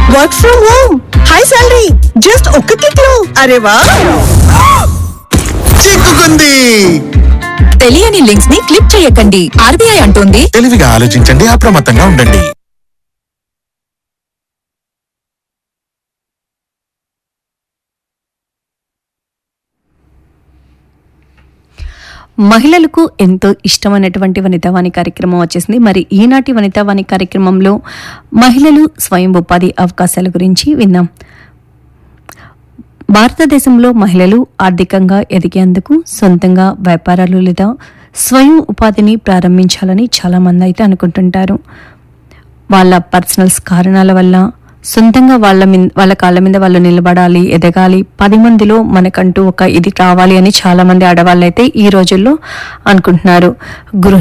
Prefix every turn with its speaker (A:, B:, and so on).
A: work from home high salary just ఒక్క click లో అరే వా
B: చిక్కుకుంది
C: తెలియని లింక్స్ ని క్లిక్ చేయకండి ఆర్బీఐ అంటోంది
B: తెలివిగా ఆలోచించండి అప్రమత్తంగా ఉండండి
D: మహిళలకు ఎంతో ఇష్టమైనటువంటి వనితావాణి కార్యక్రమం వచ్చేసింది మరి ఈనాటి వనితావాణి కార్యక్రమంలో మహిళలు స్వయం ఉపాధి అవకాశాల గురించి విందాం భారతదేశంలో మహిళలు ఆర్థికంగా ఎదిగేందుకు సొంతంగా వ్యాపారాలు లేదా స్వయం ఉపాధిని ప్రారంభించాలని చాలామంది అయితే అనుకుంటుంటారు వాళ్ళ పర్సనల్స్ కారణాల వల్ల సొంతంగా వాళ్ళ మీద వాళ్ళ కాళ్ళ మీద వాళ్ళు నిలబడాలి ఎదగాలి పది మందిలో మనకంటూ ఒక ఇది రావాలి అని చాలా మంది ఆడవాళ్ళు అయితే ఈ రోజుల్లో అనుకుంటున్నారు గృహ